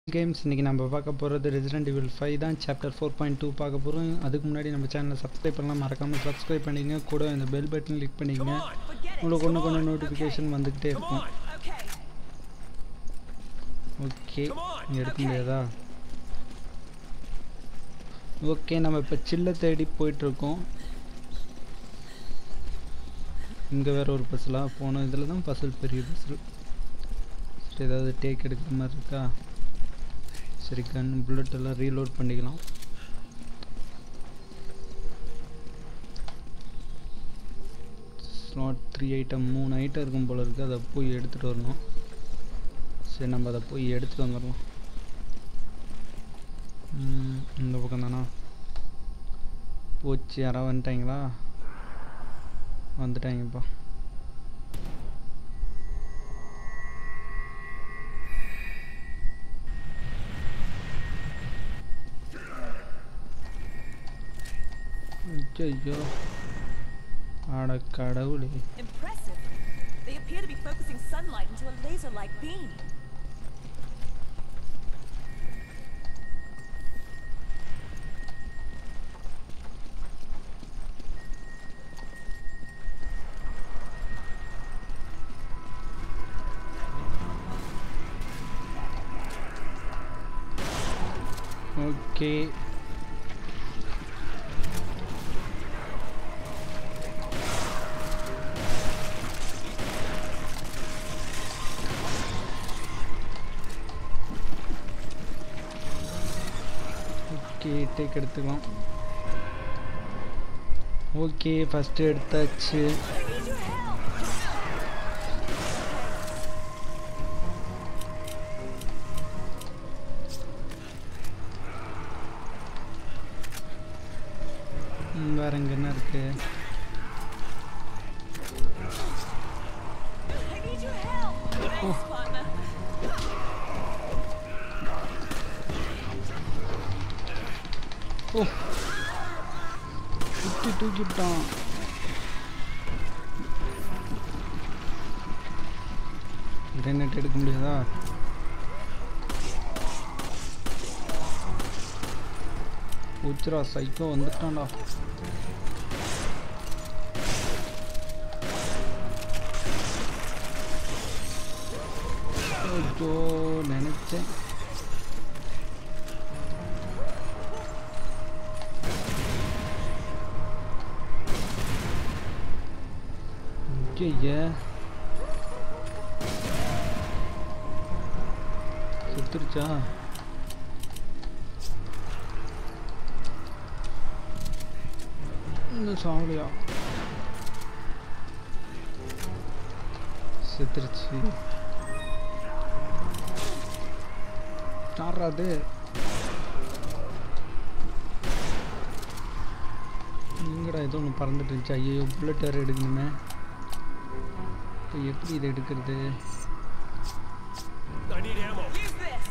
Games இன்றைக்கி நம்ம பார்க்க போகிறது ரெசிடென்ட் இவில் ஃபைவ் தான் சாப்டர் ஃபோர் பாயிண்ட் டூ பார்க்க போகிறோம் அதுக்கு முன்னாடி நம்ம சேனலை சப்ஸ்கிரைப் பண்ணலாம் மறக்காமல் சப்ஸ்கிரைப் பண்ணிக்கங்க கூட இந்த பெல் பட்டன் கிளிக் பண்ணிக்கங்க உங்களுக்கு ஒன்று கொஞ்சம் நோட்டிஃபிகேஷன் வந்துக்கிட்டே இருக்கும் ஓகே எடுக்க முடியாதா ஓகே நம்ம இப்போ சில்லை தேடி போயிட்டுருக்கோம் இங்கே வேற ஒரு பஸ்ஸில் போனோம் இதில் தான் பஸ்ஸில் பெரிய பஸ்ஸில் சரி ஏதாவது டேக் எடுக்கிற மாதிரி இருக்கா சரி கன் புல்லட் எல்லாம் ரீலோட் பண்ணிக்கலாம் ஸ்லாட் த்ரீ ஐட்டம் மூணு ஐட்டம் இருக்கும் போல இருக்குது அதை போய் எடுத்துகிட்டு வரணும் சரி நம்ம அதை போய் எடுத்துகிட்டு வந்துடலாம் ம், இந்த பக்கம் தானா போச்சு யாராவது வந்துட்டாங்களா வந்துட்டாங்கப்பா ஐயோ அட கடவுளே Impressive. They appear to be focusing sunlight into a laser-like beam. Okay okay take எடுத்துக்கலாம் ஓகே ஃபஸ்ட்டு எடுத்தாச்சு I need your help. ம், வேற இங்கே என்ன இருக்கு I need your help. Thanks, partner. ஓ சுற்றி தூக்கிட்டான் கிரேனேட் எடுக்க முடியாதா உச்சிரா சைக்கோ வந்துட்டான்டா ஐயோ நினைச்சேன் ஐய செத்துருச்சா இன்னும் சாவலையா செத்துருச்சு யாராது எங்கடா ஏதோ ஒன்று பறந்துட்டு இருந்துச்சு ஐயோ புல்லட் வேறு எடுக்கணுமே இப்போ எப்படி இதை எடுக்கிறது I need ammo. Use this.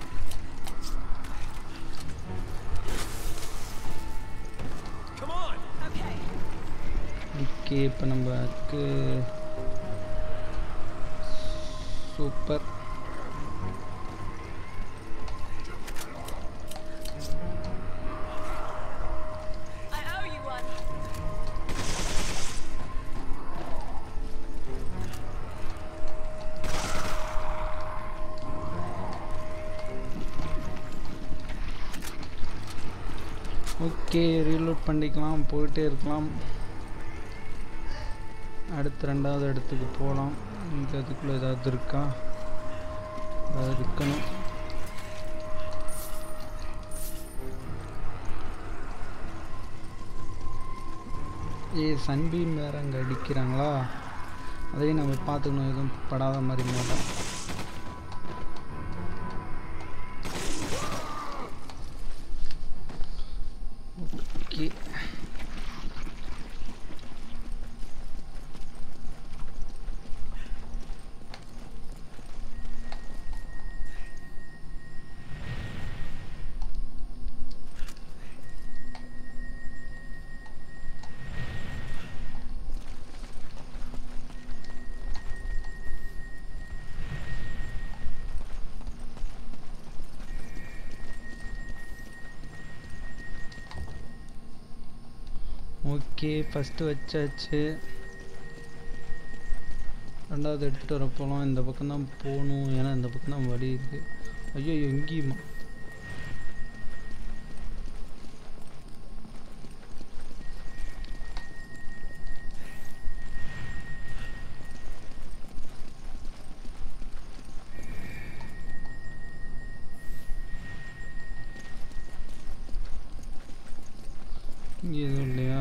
Come on. Okay. Okay இப்போ நமக்கு super I owe you one. Okay reload பண்ணிக்கலாம் போயிட்டே இருக்கலாம் அடுத்து ரெண்டாவது இடத்துக்கு போகலாம் இங்கே அதுக்குள்ளே ஏதாவது இருக்கா ஏதாவது இருக்கணும் ஏ சன்பீம் வேறு அங்கே அடிக்கிறாங்களா அதையும் நம்ம பார்த்துக்கணும் எதுவும் படாத மாதிரி மேலே ஓகே ஓகே ஃபஸ்ட்டு வச்சாச்சு ரெண்டாவது எடுத்துகிட்டு வர போகலாம் இந்த பக்கம் தான் போகணும் ஏன்னா இந்த பக்கம் தான் வழி இருக்குது ஐயோ எங்கேயுமா இங்கே எதுவும் இல்லையா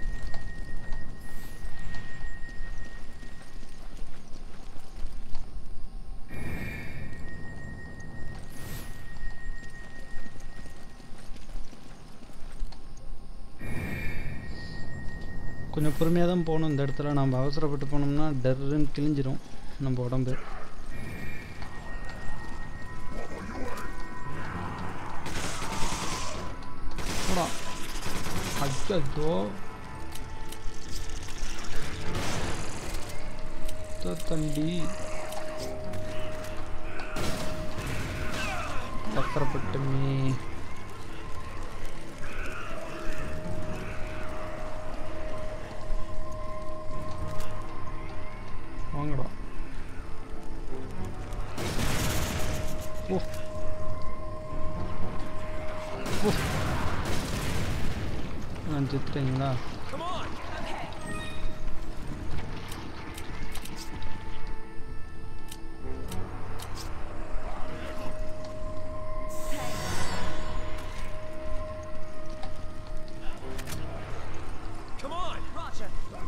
கொஞ்சம் பொறுமையாக தான் போகணும் இந்த இடத்துல நம்ம அவசரப்பட்டு போனோம்னா டர்ருன்னு கிழிஞ்சிரும் நம்ம உடம்பு போடா ஐயோ தம்பி அவசரப்பட்டுமே வாங்கடா ஓ ஓ நான் சித்துறீங்களா Come on! Come on! Roger.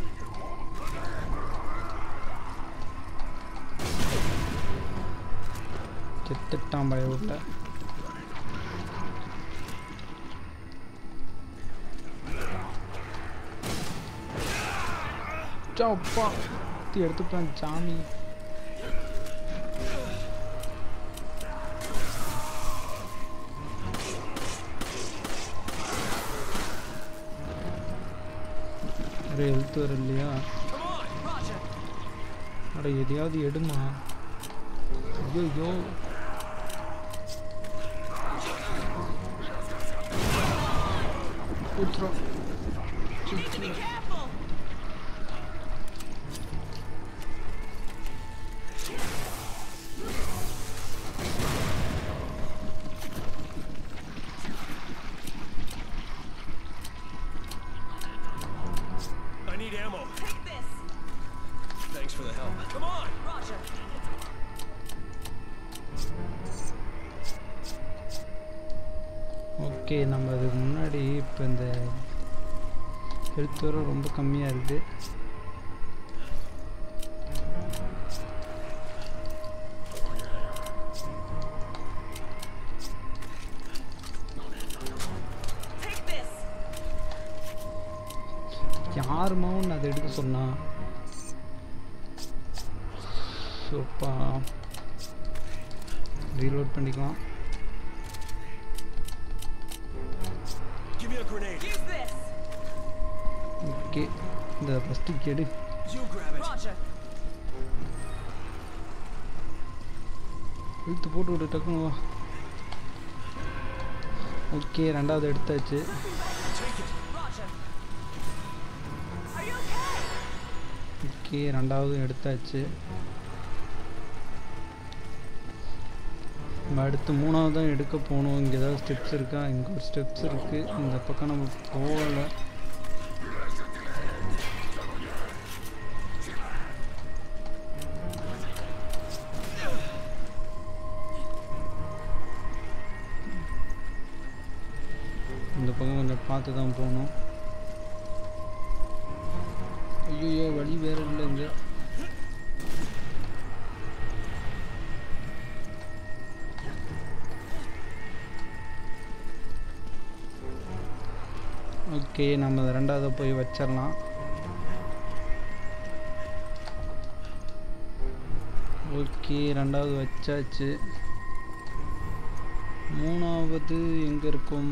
செத்துட்டான் பய விட்ட அப்பா எடுத்துட்டான் சாமி ஒரு ஹெல்த் வர இல்லையா Come on! Roger. அட எதையாவது எடுமா ஐயோ ஊத்துறோம் You need to be careful. I need ammo. Take this. Thanks for the help. Come on! Roger. Okay நம்ம அதுக்கு முன்னாடி இப்போ இந்த ஹெல்த் வர ரொம்ப கம்மியாக இருக்குது Take this. யாருமா ஒன்று அதை எடுக்க சொன்னா சோப்பா ரீலோட் பண்ணிக்கலாம் Give me a grenade. Use this. Okay இந்த ஃபஸ்ட்டு கெடு You grab it. Roger. இழுத்து போட்டு விட்டு டக்குனு வா ஓகே ரெண்டாவது எடுத்தாச்சு Take it. Roger. Are you okay? Okay ரெண்டாவது எடுத்தாச்சு நம்ம அடுத்து மூணாவது தான் எடுக்க போகணும் இங்கே ஏதாவது ஸ்டெப்ஸ் இருக்கா இங்கே ஒரு ஸ்டெப்ஸ் இருக்குது இந்த பக்கம் நம்ம போகலை இந்த பக்கம் கொஞ்சம் பார்த்து தான் போகணும் ஐயோ வழி வேற இல்லை இங்கே ஓகே நம்ம அதை ரெண்டாவது போய் வச்சிடலாம் ஓகே ரெண்டாவது வச்சாச்சு மூணாவது எங்கே இருக்கும்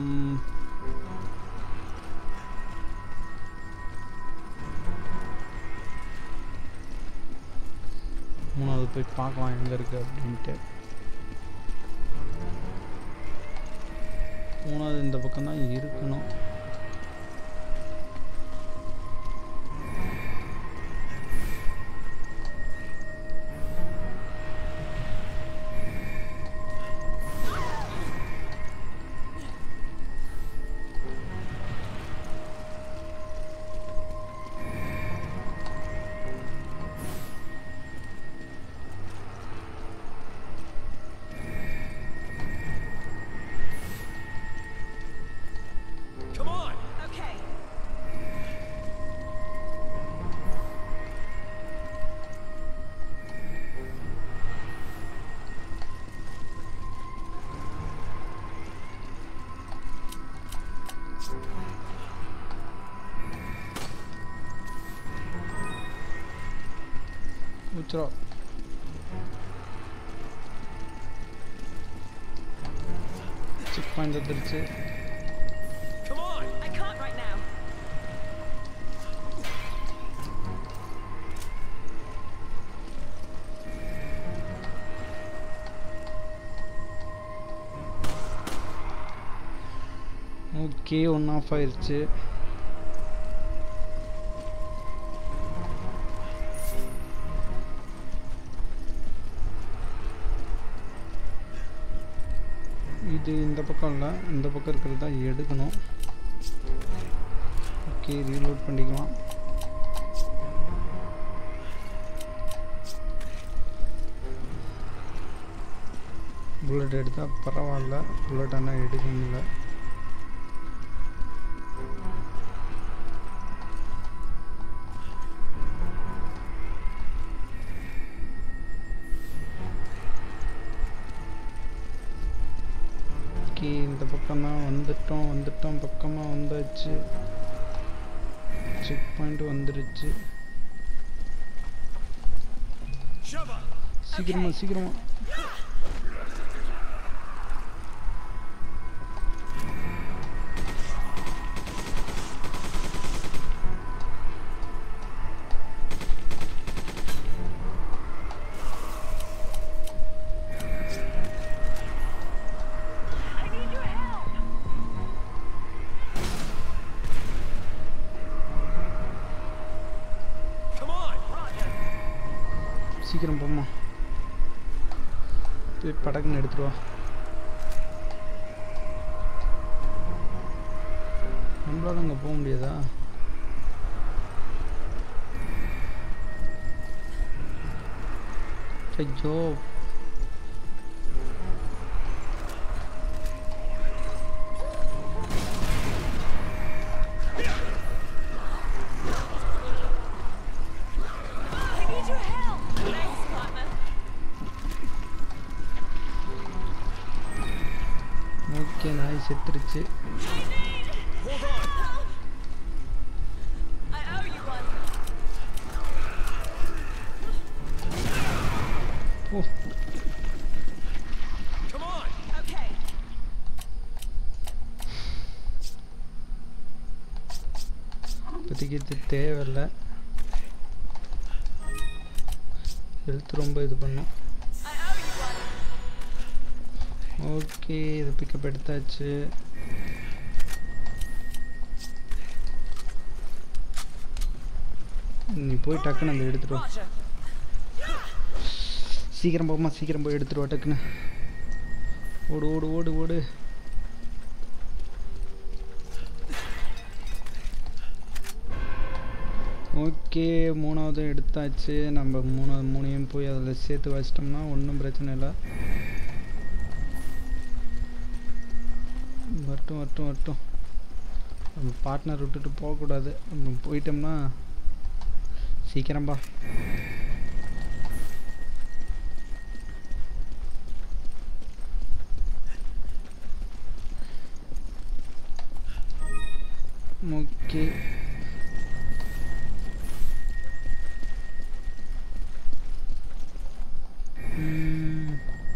மூணாவது போய் பார்க்கலாம் எங்கே இருக்குது அப்படின்ட்டு மூணாவது இந்த பக்கம் தான் இருக்கணும் ஊச்சுரும் செக் பாயிண்ட் வந்துருச்சு Come on! I can't right now. Okay one off ஆயிருச்சு இது இந்த பக்கம் இல்லை இந்த பக்கம் இருக்கிறது தான் எடுக்கணும் ஓகே ரீலோட் பண்ணிக்கலாம் புல்லட் எடுத்தால் பரவாயில்ல புல்லட் ஆனால் எடுக்க முடியல ஓகே இந்த பக்கம் தான் வந்துட்டோம் வந்துட்டோம் பக்கமாக வந்தாச்சு செக் பாயிண்ட் வந்துருச்சு Shove up! சீக்கிரமா சீக்கிரமா I need your help. Come on! சீக்கிரம் போம்மா போய் படக்குன்னு எடுத்துட்டு வா நம்மளால அங்கே போக முடியாதா ஐயோ I need your help. Thanks, partner. Okay நாய் செத்துருச்சு I need Hold on! help. I owe you one. O Come on! Okay. இப்போதைக்கு இது தேவையில்லை ஹெல்த் ரொம்ப இது பண்ணும் I owe you one. Okay இது பிக்கப் எடுத்தாச்சு நீ போய் டக்குன்னு அந்த எடுத்துட்டு வா Roger. சீக்கிரம் போமா சீக்கிரம் போய் எடுத்துட்டு வா டக்குன்னு ஓடு ஓடு ஓடு ஓடு ஓகே மூணாவது எடுத்தாச்சு நம்ம மூணாவது மூணையும் போய் அதில் சேர்த்து வச்சிட்டோம்னா ஒன்றும் பிரச்சனை இல்லை வரட்டும் வரட்டும் வரட்டும் நம்ம பார்ட்னர் விட்டுட்டு போகக்கூடாது நம்ம போயிட்டோம்னா சீக்கிரம்பா ஓகே ம்.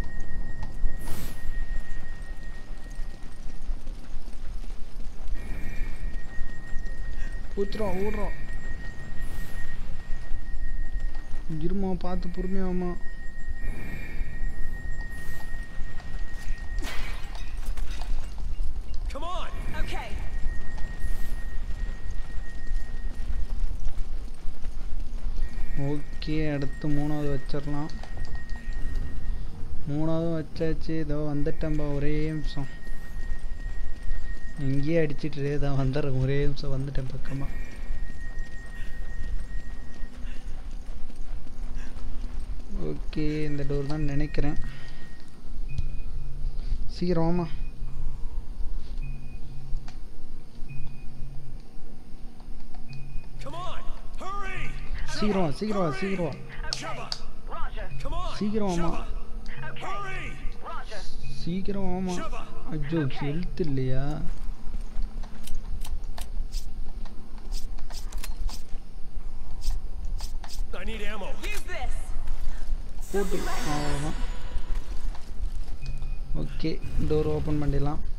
ஊத்துறோம் ஓடுறோம் இருமா பார்த்து பொறுமையாமா Come on! Okay. ஓகே அடுத்து மூணாவது வச்சிடலாம் மூணாவது வச்சாச்சு இதோ வந்துட்டேன்பா ஒரே நிமிஷம் எங்கேயே அடிச்சிட்டு தான் வந்துடுறேன் ஒரே நிமிஷம் வந்துட்டேன் பக்கமாக ஓகே இந்த டோர் தான் நினைக்கிறேன் சீக்கிரம் வாமா Come on! Hurry! சீக்கிரம் வா சீக்கிரம் வா சீக்கிரம் வா Shove up! Roger. Come on! சீக்கிரம் Shove வாமா up! Hurry! Roger. சீக்கிரம் வாமா Shove up! ஐயோ ஹெல்த் இல்லையா I need ammo. Use this. போட்டு அவ்வளோதான் ஓகே டோர் ஓப்பன் பண்ணிடலாம்